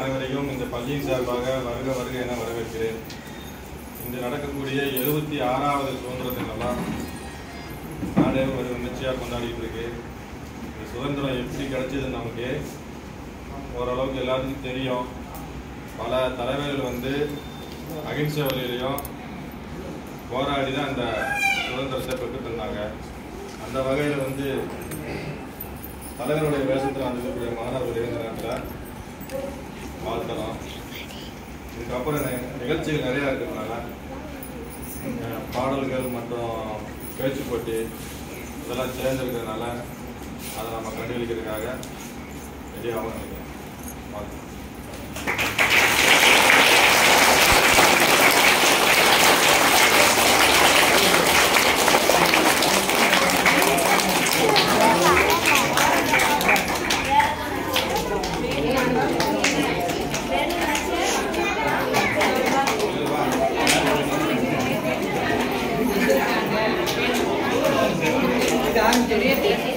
அனைவரையும் இந்த பள்ளியின் சார்பாக வருக வருக என வரவேற்கிறேன் இன்று நடக்கக்கூடிய எழுபத்தி ஆறாவது சுதந்திர தினம்லாம் நாடே ஒரு நிச்சயாக கொண்டாடிட்டு இருக்கு இந்த சுதந்திரம் எப்படி கிடைச்சது நமக்கு ஓரளவுக்கு எல்லாத்துக்கும் தெரியும் பல தலைவர்கள் வந்து அகிம்சை வழியிலையும் போராடி தான் அந்த சுதந்திரத்தை பெற்று தந்தாங்க அந்த வகையில் வந்து தலைவருடைய வேஷத்தில் வந்திருக்கக்கூடிய மாணவர்கள் இருந்த நேரத்தில் வாழ்த்தலாம் இதுக்கப்புறம் நி- நிகழ்ச்சிகள் நிறையா இருக்கிறதுனால அஹ், பாடல்கள் மற்றும் பேச்சு போட்டி இதெல்லாம் சேர்ந்துருக்கிறதுனால அதை நம்ம கண்டுபிடிக்கிறதுக்காக ரெடியாகவும் நினைக்கிறேன் வாழ்த்துக்கள். இது ஆரம்பிச்சோடனே